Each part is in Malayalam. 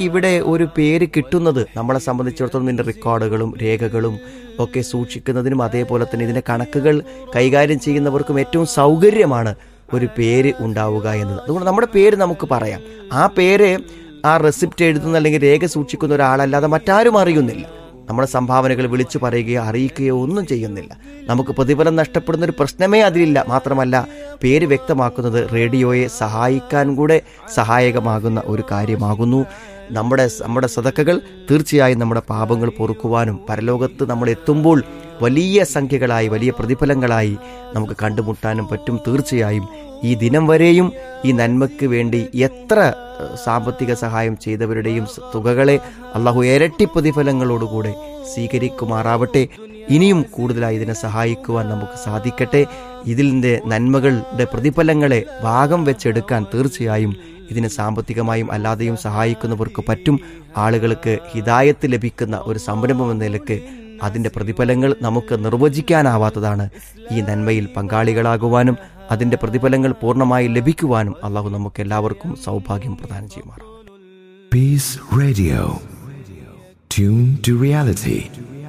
ഇവിടെ ഒരു പേര് കിട്ടുന്നത് നമ്മളെ സംബന്ധിച്ചിടത്തോളം ഇതിൻ്റെ റെക്കോർഡുകളും രേഖകളും ഒക്കെ സൂക്ഷിക്കുന്നതിനും അതേപോലെ തന്നെ ഇതിൻ്റെ കണക്കുകൾ കൈകാര്യം ചെയ്യുന്നവർക്കും ഏറ്റവും സൗകര്യമാണ് ഒരു പേര് ഉണ്ടാവുക എന്നത് അതുകൊണ്ട് നമ്മുടെ പേര് നമുക്ക് പറയാം ആ പേര് ആ റെസിപ്റ്റ് എഴുതുന്ന അല്ലെങ്കിൽ രേഖ സൂക്ഷിക്കുന്ന ഒരാളല്ലാതെ മറ്റാരും അറിയുന്നില്ല നമ്മുടെ സംഭാവനകൾ വിളിച്ചു പറയുകയോ അറിയിക്കുകയോ ഒന്നും ചെയ്യുന്നില്ല നമുക്ക് പ്രതിഫലം നഷ്ടപ്പെടുന്ന ഒരു പ്രശ്നമേ അതിലില്ല മാത്രമല്ല പേര് വ്യക്തമാക്കുന്നത് റേഡിയോയെ സഹായിക്കാൻ കൂടെ സഹായകമാകുന്ന ഒരു കാര്യമാകുന്നു നമ്മുടെ നമ്മുടെ സതക്കകൾ തീർച്ചയായും നമ്മുടെ പാപങ്ങൾ പൊറുക്കുവാനും പരലോകത്ത് നമ്മൾ എത്തുമ്പോൾ വലിയ സംഖ്യകളായി വലിയ പ്രതിഫലങ്ങളായി നമുക്ക് കണ്ടുമുട്ടാനും പറ്റും തീർച്ചയായും ഈ ദിനം വരെയും ഈ നന്മയ്ക്ക് വേണ്ടി എത്ര ഏഹ്, സാമ്പത്തിക സഹായം ചെയ്തവരുടെയും സ- തുകകളെ അള്ളാഹു ഇരട്ടി പ്രതിഫലങ്ങളോടുകൂടെ സ്വീകരിക്കുമാറാവട്ടെ ഇനിയും കൂടുതലായി ഇതിനെ സഹായിക്കുവാൻ നമുക്ക് സാധിക്കട്ടെ ഇതിൻ്റെ നന്മകളുടെ പ്രതിഫലങ്ങളെ ഭാഗം വെച്ചെടുക്കാൻ തീർച്ചയായും ഇതിനെ സാമ്പത്തികമായും അല്ലാതെയും സഹായിക്കുന്നവർക്ക് പറ്റും ആളുകൾക്ക് ഹിതായത്ത് ലഭിക്കുന്ന ഒരു സംരംഭം എന്ന നിലക്ക് അതിൻ്റെ പ്രതിഫലങ്ങൾ നമുക്ക് നിർവചിക്കാനാവാത്തതാണ് ഈ നന്മയിൽ പങ്കാളികളാകുവാനും അതിൻ്റെ പ്രതിഫലങ്ങൾ പൂർണ്ണമായി ലഭിക്കുവാനും അള്ളാഹു നമുക്ക് എല്ലാവർക്കും സൗഭാഗ്യം പ്രദാനം ചെയ്യുമാറാം Peace Radio. Tune to reality.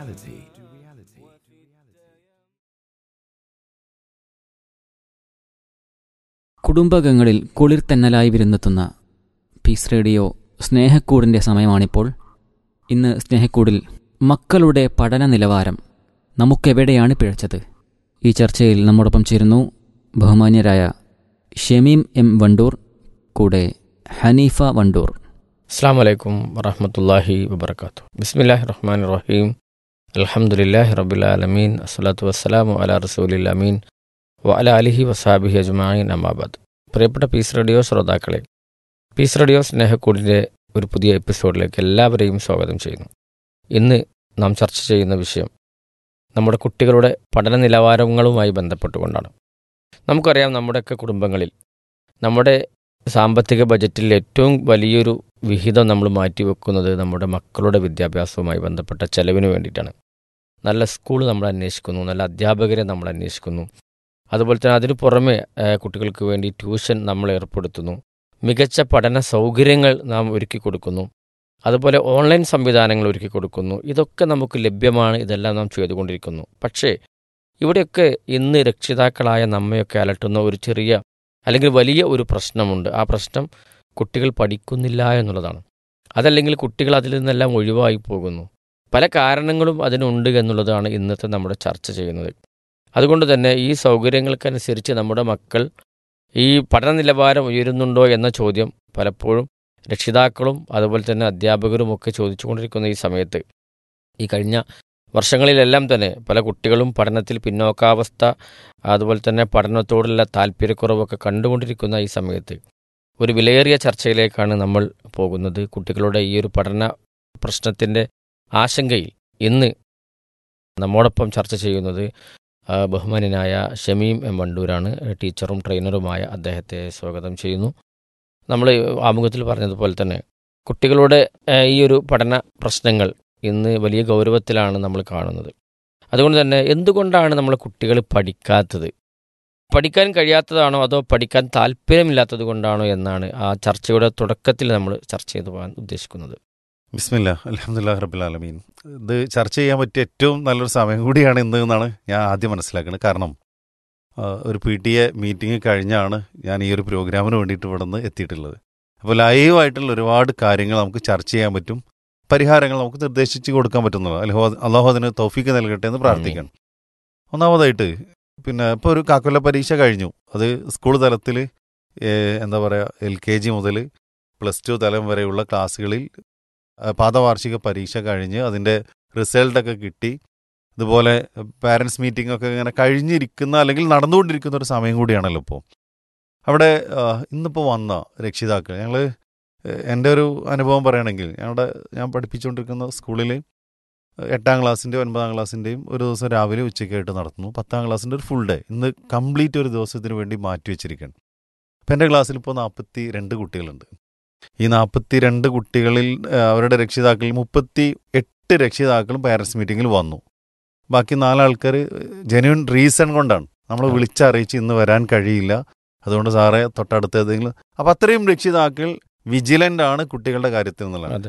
കുടുംബകങ്ങളിൽ കുളിർത്തന്നലായി വിരുന്നെത്തുന്ന പീസ് റേഡിയോ സ്നേഹക്കൂടിൻ്റെ സമയമാണിപ്പോൾ ഇന്ന് സ്നേഹക്കൂടിൽ മക്കളുടെ പഠന നിലവാരം നമുക്കെവിടെയാണ് പിഴച്ചത് ഈ ചർച്ചയിൽ നമ്മോടൊപ്പം ചേരുന്നു ബഹുമാന്യരായ ഷമീം എം വണ്ടൂർ കൂടെ ഹനീഫ വണ്ടൂർ അസ്സാം വലൈക്കും വറഹമത്തല്ലാഹി വബർക്കാത്തു ബിസ്മില്ലാഹി റഹ്മാൻ റഹീം അൽഹംദുലില്ലാഹി റബ്ബിലാലമീൻ അസ്സലാത്തു വസ്സലാമു അലാ റസൂലിൽ അമീൻ വ അല അലിഹി വസാബിഹി അജ്മായിൻ അമാബാദ് പ്രിയപ്പെട്ട പീസ് റേഡിയോ ശ്രോതാക്കളെ പീസ് റേഡിയോ സ്നേഹക്കൂടിൻ്റെ ഒരു പുതിയ എപ്പിസോഡിലേക്ക് എല്ലാവരെയും സ്വാഗതം ചെയ്യുന്നു ഇന്ന് നാം ചർച്ച ചെയ്യുന്ന വിഷയം നമ്മുടെ കുട്ടികളുടെ പഠന നിലവാരങ്ങളുമായി ബന്ധപ്പെട്ടുകൊണ്ടാണ് നമുക്കറിയാം നമ്മുടെയൊക്കെ കുടുംബങ്ങളിൽ നമ്മുടെ സാമ്പത്തിക ബജറ്റിൽ ഏറ്റവും വലിയൊരു വിഹിതം നമ്മൾ മാറ്റിവെക്കുന്നത് നമ്മുടെ മക്കളുടെ വിദ്യാഭ്യാസവുമായി ബന്ധപ്പെട്ട ചെലവിന് വേണ്ടിയിട്ടാണ് നല്ല സ്കൂൾ നമ്മൾ അന്വേഷിക്കുന്നു നല്ല അധ്യാപകരെ നമ്മൾ അന്വേഷിക്കുന്നു അതുപോലെ തന്നെ അതിനു പുറമെ ഏഹ്, കുട്ടികൾക്ക് വേണ്ടി ട്യൂഷൻ നമ്മൾ ഏർപ്പെടുത്തുന്നു മികച്ച പഠന സൗകര്യങ്ങൾ നാം ഒരുക്കി കൊടുക്കുന്നു അതുപോലെ ഓൺലൈൻ സംവിധാനങ്ങൾ ഒരുക്കി കൊടുക്കുന്നു ഇതൊക്കെ നമുക്ക് ലഭ്യമാണ് ഇതെല്ലാം നാം ചെയ്തുകൊണ്ടിരിക്കുന്നു പക്ഷേ ഇവിടെയൊക്കെ ഇന്ന് രക്ഷിതാക്കളായ നമ്മയൊക്കെ അലട്ടുന്ന ഒരു ചെറിയ അല്ലെങ്കിൽ വലിയ ഒരു പ്രശ്നമുണ്ട് ആ പ്രശ്നം കുട്ടികൾ പഠിക്കുന്നില്ല എന്നുള്ളതാണ് അതല്ലെങ്കിൽ കുട്ടികൾ അതിൽ നിന്നെല്ലാം ഒഴിവായി പോകുന്നു പല കാരണങ്ങളും അതിനുണ്ട് എന്നുള്ളതാണ് ഇന്നത്തെ നമ്മുടെ ചർച്ച ചെയ്യുന്നത് അതുകൊണ്ട് തന്നെ ഈ സൗകര്യങ്ങൾക്കനുസരിച്ച് നമ്മുടെ മക്കൾ ഈ പഠന നിലവാരം ഉയരുന്നുണ്ടോ എന്ന ചോദ്യം പലപ്പോഴും രക്ഷിതാക്കളും അതുപോലെ തന്നെ അധ്യാപകരും ഒക്കെ ചോദിച്ചുകൊണ്ടിരിക്കുന്ന ഈ സമയത്ത് ഈ കഴിഞ്ഞ വർഷങ്ങളിലെല്ലാം തന്നെ പല കുട്ടികളും പഠനത്തിൽ പിന്നോക്കാവസ്ഥ അതുപോലെ തന്നെ പഠനത്തോടുള്ള താല്പര്യക്കുറവൊക്കെ കണ്ടുകൊണ്ടിരിക്കുന്ന ഈ സമയത്ത് ഒരു വിലയേറിയ ചർച്ചയിലേക്കാണ് നമ്മൾ പോകുന്നത് കുട്ടികളുടെ ഈ ഒരു പഠന പ്രശ്നത്തിൻ്റെ ആശങ്കയിൽ ഇന്ന് നമ്മോടൊപ്പം ചർച്ച ചെയ്യുന്നത് ആ, ബഹുമാന്യനായ ഷമീം എം വണ്ടൂരാണ് ടീച്ചറും ട്രെയിനറുമായ അദ്ദേഹത്തെ സ്വാഗതം ചെയ്യുന്നു നമ്മൾ ആമുഖത്തിൽ പറഞ്ഞതുപോലെ തന്നെ കുട്ടികളുടെ ആ, ഈ ഒരു പഠന പ്രശ്നങ്ങൾ ഇന്ന് വലിയ ഗൗരവത്തിലാണ് നമ്മൾ കാണുന്നത് അതുകൊണ്ട് തന്നെ എന്തുകൊണ്ടാണ് നമ്മളെ കുട്ടികൾ പഠിക്കാത്തത് പഠിക്കാൻ കഴിയാത്തതാണോ അതോ പഠിക്കാൻ താല്പര്യമില്ലാത്തത് കൊണ്ടാണോ എന്നാണ് ആ ചർച്ചയുടെ തുടക്കത്തിൽ നമ്മൾ ചർച്ച ചെയ്തു പോകാൻ ഉദ്ദേശിക്കുന്നത് ബിസ്മില്ല അലഹമുല്ലാ റബുലാലമീൻ ഇത് ചർച്ച ചെയ്യാൻ പറ്റിയ ഏറ്റവും നല്ലൊരു സമയം കൂടിയാണ് ഇന്ന് എന്നാണ് ഞാൻ ആദ്യം മനസ്സിലാക്കുന്നത് കാരണം ആ, ഒരു പി ടി എ മീറ്റിംഗ് കഴിഞ്ഞാണ് ഞാൻ ഈ ഒരു പ്രോഗ്രാമിന് വേണ്ടിയിട്ട് ഇവിടെ നിന്ന് എത്തിയിട്ടുള്ളത് അപ്പോൾ ലൈവായിട്ടുള്ള ഒരുപാട് കാര്യങ്ങൾ നമുക്ക് ചർച്ച ചെയ്യാൻ പറ്റും പരിഹാരങ്ങൾ നമുക്ക് നിർദ്ദേശിച്ച് കൊടുക്കാൻ പറ്റുന്നത് അല്ലാഹു അള്ളാഹു അതിന് തൗഫീക്ക് നൽകട്ടെ എന്ന് പ്രാർത്ഥിക്കണം ഒന്നാമതായിട്ട് പിന്നെ ഇപ്പോൾ ഒരു കാക്കൊല്ല പരീക്ഷ കഴിഞ്ഞു അത് സ്കൂൾ തലത്തിൽ എന്താ പറയുക എൽ കെ ജി മുതൽ പ്ലസ് ടു തലം വരെയുള്ള ക്ലാസ്സുകളിൽ ആ, പാദവാർഷിക പരീക്ഷ കഴിഞ്ഞ് അതിൻ്റെ റിസൾട്ടൊക്കെ കിട്ടി ഇതുപോലെ പാരൻസ് മീറ്റിംഗ് ഒക്കെ ഇങ്ങനെ കഴിഞ്ഞിരിക്കുന്ന അല്ലെങ്കിൽ നടന്നുകൊണ്ടിരിക്കുന്ന ഒരു സമയം കൂടിയാണല്ലോ ഇപ്പോൾ അവിടെ ആ, ഇന്നിപ്പോൾ വന്ന രക്ഷിതാക്കൾ ഞങ്ങൾ എൻ്റെ ഒരു അനുഭവം പറയുകയാണെങ്കിൽ ഞങ്ങളുടെ ഞാൻ പഠിപ്പിച്ചുകൊണ്ടിരിക്കുന്ന സ്കൂളിൽ എട്ടാം ക്ലാസ്സിൻ്റെയും ഒൻപതാം ക്ലാസ്സിൻ്റെയും ഒരു ദിവസം രാവിലെ ഉച്ചയ്ക്കായിട്ട് നടത്തുന്നു പത്താം ക്ലാസ്സിൻ്റെ ഒരു ഫുൾ ഡേ ഇന്ന് കംപ്ലീറ്റ് ഒരു ദിവസത്തിന് വേണ്ടി മാറ്റി വെച്ചിരിക്കുകയാണ് അപ്പം എൻ്റെ ക്ലാസ്സിൽ ഇപ്പോൾ നാൽപ്പത്തി രണ്ട് കുട്ടികളുണ്ട് ഈ നാൽപ്പത്തി രണ്ട് കുട്ടികളിൽ ആ, അവരുടെ രക്ഷിതാക്കളിൽ മുപ്പത്തി എട്ട് രക്ഷിതാക്കളും പാരൻസ് മീറ്റിങ്ങിൽ വന്നു ബാക്കി നാലാൾക്കാർ ജെന്യൂൻ റീസൺ കൊണ്ടാണ് നമ്മൾ വിളിച്ചറിയിച്ച് ഇന്ന് വരാൻ കഴിയില്ല അതുകൊണ്ട് സാറേ തൊട്ടടുത്ത് ഏതെങ്കിലും അപ്പം അത്രയും രക്ഷിതാക്കൾ വിജിലൻ്റ് ആണ് കുട്ടികളുടെ കാര്യത്തിൽ എന്നുള്ളതാണ് അതെ